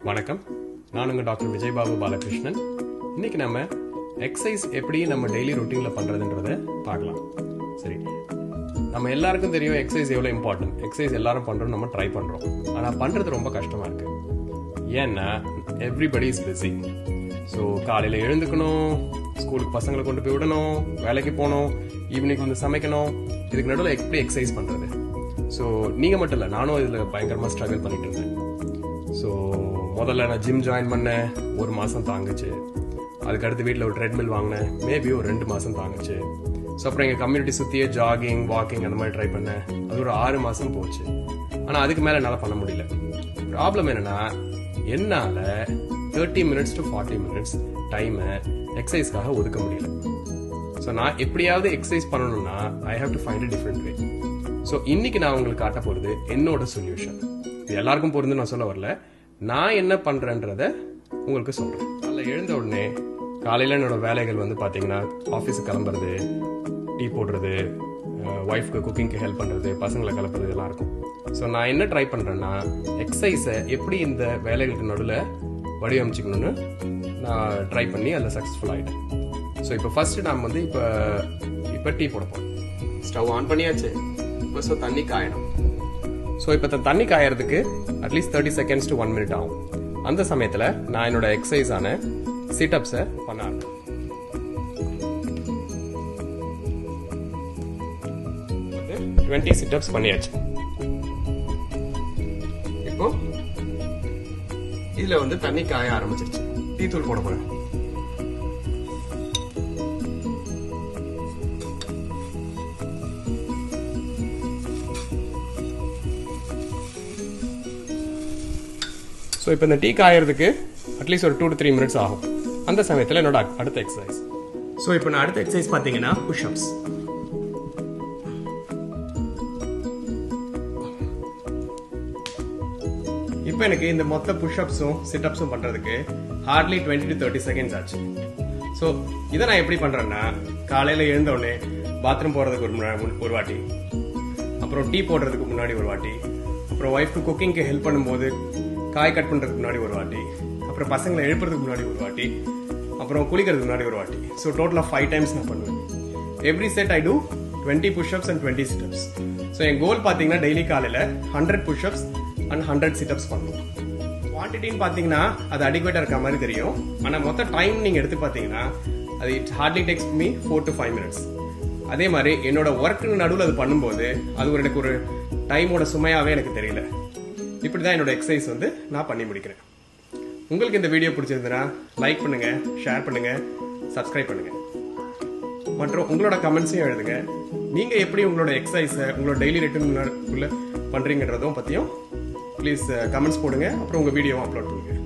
வணக்கம் நான் உங்கள் டாக்டர் விஜயபாபு பாலகிருஷ்ணன் இன்னைக்கு நம்ம எக்ஸசைஸ் எப்படி நம்ம டெய்லி ரொட்டீனில் பண்ணுறதுன்றத பார்க்கலாம் சரி நம்ம எல்லாருக்கும் தெரியும் எக்ஸசைஸ் எவ்வளோ இம்பார்ட்டன்ட் எக்ஸசைஸ் எல்லாரும் பண்ணுறோம் நம்ம ட்ரை பண்ணுறோம் ஆனால் பண்ணுறது ரொம்ப கஷ்டமாக இருக்கு ஏன்னா எவ்ரிபடி இஸ் பிஸி ஸோ காலையில் எழுந்துக்கணும் ஸ்கூலுக்கு பசங்களை கொண்டு போய் விடணும் வேலைக்கு போகணும் ஈவினிங் வந்து சமைக்கணும் இதுக்கு நடுவில் எப்படி எக்ஸசைஸ் பண்ணுறது ஸோ நீங்கள் மட்டும் இல்லை நானும் இதில் பயங்கரமாக ஸ்ட்ரகிள் பண்ணிட்டு இருந்தேன் ஸோ முதல்ல நான் ஜிம் ஜாயின் பண்ணேன் ஒரு மாதம் தாங்குச்சு அதுக்கு அடுத்து வீட்டில் ஒரு ட்ரெட்மில் வாங்கினேன் மேபி ஒரு ரெண்டு மாதம் தாங்குச்சு ஸோ அப்புறம் எங்கள் கம்யூனிட்டி சுற்றியே ஜாகிங் வாக்கிங் அந்த மாதிரி ட்ரை பண்ணேன் அது ஒரு ஆறு மாதம் போச்சு ஆனால் அதுக்கு மேலே என்னால் பண்ண முடியல ப்ராப்ளம் என்னன்னா என்னால் thirty minutes to forty minutes டைமை எக்ஸசைஸ்க்காக ஒதுக்க முடியல ஸோ நான் எப்படியாவது எக்ஸசைஸ் பண்ணணும்னா I have to find a different way so இன்னைக்கு நான் உங்களுக்கு காட்ட போகிறது என்னோட சொல்யூஷன் இது எல்லாருக்கும் பொருந்து நான் சொல்ல வரல நான் என்ன பண்ணுறேன்றத உங்களுக்கு சொல்கிறேன் அதில் எழுந்த உடனே காலையில் என்னோட வேலைகள் வந்து பார்த்தீங்கன்னா ஆஃபீஸுக்கு கிளம்புறது டீ போடுறது ஒய்ஃப்க்கு குக்கிங்க்கு ஹெல்ப் பண்ணுறது பசங்களை கிளப்புறது இதெல்லாம் இருக்கும் ஸோ நான் என்ன ட்ரை பண்ணுறேன்னா எக்ஸசைஸை எப்படி இந்த வேலைகளுக்கு நடுவில் வடிவமைச்சிக்கணும்னு நான் ட்ரை பண்ணி அதில் சக்ஸஸ்ஃபுல் ஆகிட்டேன் ஸோ இப்போ ஃபர்ஸ்ட் நாம் வந்து இப்போ இப்போ டீ போட போகிறோம் ஸ்டவ் ஆன் பண்ணியாச்சு இப்போ ஸோ தண்ணி காயணும் ஸோ இப்போ இந்த தண்ணி காயறதுக்கு at least thirty seconds to one minute ஆகும் அந்த சமயத்தில் நான் என்னோட எக்ஸசைஸான சிட்டப்ஸை பண்ண ஆரம்பிச்சேன் டுவெண்ட்டி சிட்டப்ஸ் பண்ணியாச்சு இப்போ இதுல வந்து தண்ணி காய ஆரம்பிச்சிருச்சு டீ தூள் போட போறேன் ஸோ இப்போ இந்த டீ காயறதுக்கு அட்லீஸ்ட் ஒரு டூ டு த்ரீ மினிட்ஸ் ஆகும் அந்த சமயத்தில் என்னோட அடுத்த எக்ஸசைஸ் ஸோ இப்போ நான் அடுத்த எக்ஸசைஸ் பார்த்தீங்கன்னா புஷ்அப்ஸ் இப்போ எனக்கு இந்த மொத்த புஷ்அப்ஸும் சிட்டப்ஸும் பண்ணுறதுக்கு hardly twenty to thirty seconds ஆச்சு ஸோ இதை நான் எப்படி பண்ணுறேன்னா காலையில் எழுந்த உடனே பாத்ரூம் போகிறதுக்கு ஒரு முன்னா- ஒரு வாட்டி அப்புறம் டீ போடுறதுக்கு முன்னாடி ஒரு வாட்டி அப்புறம் ஒய்ஃப்க்கு குக்கிங்க்கு ஹெல்ப் பண்ணும்போது காய் கட் பண்ணுறதுக்கு முன்னாடி ஒரு வாட்டி அப்புறம் பசங்களை எழுப்புறதுக்கு முன்னாடி ஒரு வாட்டி அப்புறம் குளிக்கிறதுக்கு முன்னாடி ஒரு வாட்டி ஸோ டோட்டலாக ஃபைவ் டைம்ஸ் நான் பண்ணுவேன் every set I do twenty pushups and twenty situps so என் கோல் பார்த்தீங்கன்னா டெய்லி காலையில் hundred pushups and hundred situps பண்ணணும் குவான்டிட்டின்னு பார்த்தீங்கன்னா அது அடிக்வேட்டாக இருக்க மாதிரி தெரியும் ஆனால் மொத்த டைம் நீங்கள் எடுத்து பார்த்தீங்கன்னா அது it hardly takes me four to five minutes அதே மாதிரி என்னோட ஒர்க்கு நடுவில் அது பண்ணும்போது அது ஒரு எனக்கு ஒரு டைமோட சுமையாவே எனக்கு தெரியல இப்படி தான் என்னோட எக்ஸசைஸ் வந்து நான் பண்ணி முடிக்கிறேன் உங்களுக்கு இந்த வீடியோ பிடிச்சிருந்ததுன்னா லைக் பண்ணுங்க ஷேர் பண்ணுங்க சப்ஸ்கிரைப் பண்ணுங்க மற்றும் உங்களோட கமெண்ட்ஸையும் எழுதுங்க நீங்க எப்படி உங்களோட எக்ஸசைஸை உங்களோட டெய்லி ரொட்டீன் பண்றீங்கன்றதும் பத்தியும் ப்ளீஸ் கமெண்ட்ஸ் போடுங்க அப்புறம் உங்க வீடியோவும் அப்லோட் பண்ணுங்க